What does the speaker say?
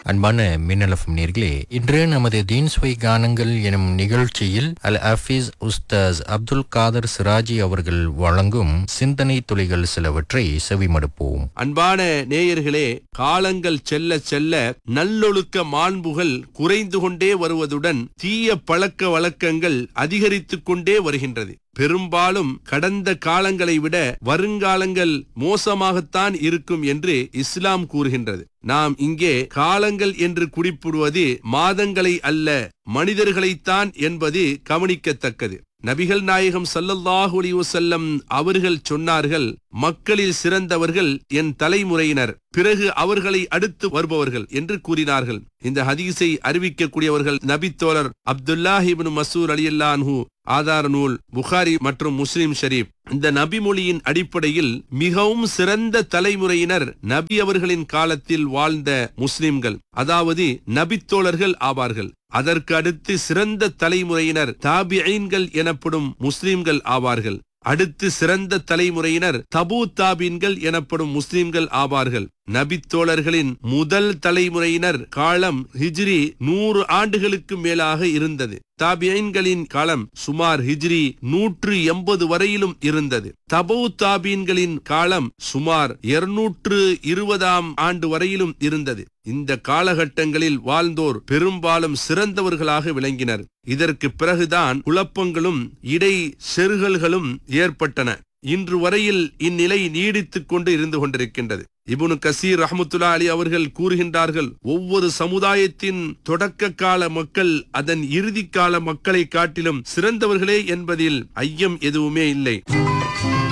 அன்பான மின்னலஃபம் நேர்களே இன்று நமது தீன்ஸ்வை கானங்கள் எனும் நிகழ்ச்சியில் அல் ஹஃபீஸ் உஸ்தாஸ் அப்துல் காதர் சிராஜி அவர்கள் வழங்கும் சிந்தனை துளிகள் சிலவற்றை செவிமடுப்போம் அன்பான நேயர்களே காலங்கள் செல்ல செல்ல நல்லொழுக்க மாண்புகள் குறைந்து கொண்டே வருவதுடன் தீய பழக்க வழக்கங்கள் அதிகரித்துக் கொண்டே வருகின்றது பெரும்பாலும் கடந்த காலங்களை விட வருங்காலங்கள் மோசமாகத்தான் இருக்கும் என்று இஸ்லாம் கூறுகின்றது நாம் இங்கே காலங்கள் என்று குறிப்பிடுவது மாதங்களை அல்ல மனிதர்களைத்தான் என்பது கவனிக்கத்தக்கது நபிகள் நாயகம் சல்லல்லாஹு அலைஹி வஸல்லம் அவர்கள் சொன்னார்கள் மக்களில் சிறந்தவர்கள் என் தலைமுறையினர் பிறகு அவர்களை அடுத்து வருபவர்கள் என்று கூறினார்கள் இந்த ஹதீஸை அறிவிக்கக்கூடியவர்கள் நபித்தோழர் அப்துல்லாஹிபின் மசூர் அலியல்லான்ஹு ஆதார நூல் புகாரி மற்றும் முஸ்லிம் ஷரீப் இந்த நபிமொழியின் அடிப்படையில் மிகவும் சிறந்த தலைமுறையினர் நபி அவர்களின் காலத்தில் வாழ்ந்த முஸ்லிம்கள் அதாவது நபித்தோழர்கள் ஆவார்கள் அதற்கு அடுத்து சிறந்த தலைமுறையினர் தாபிஐன்கள் எனப்படும் முஸ்லிம்கள் ஆவார்கள் அடுத்து சிறந்த தலைமுறையினர் தபூ தாபீன்கள் எனப்படும் முஸ்லிம்கள் ஆவார்கள் நபித்தோழர்களின் முதல் தலைமுறையினர் காலம் ஹிஜ்ரி நூறு ஆண்டுகளுக்கு மேலாக இருந்தது தாபியன்களின் காலம் சுமார் ஹிஜ்ரி நூற்று எண்பது வரையிலும் இருந்தது தபு தாபீன்களின் காலம் சுமார் இருநூற்று இருபதாம் ஆண்டு வரையிலும் இருந்தது இந்த காலகட்டங்களில் வாழ்ந்தோர் பெரும்பாலும் சிறந்தவர்களாக விளங்கினர் இதற்கு பிறகுதான் குழப்பங்களும் இடை செருகல்களும் ஏற்பட்டன இன்று வரையில் இந்நிலை நீடித்துக் கொண்டு இருந்து கொண்டிருக்கின்றது இபுனு கசீர் ரஹமத்துல்லா அலி அவர்கள் கூறுகின்றார்கள் ஒவ்வொரு சமுதாயத்தின் தொடக்க கால மக்கள் அதன் இறுதி கால மக்களை காட்டிலும் சிறந்தவர்களே என்பதில் ஐயம் எதுவுமே இல்லை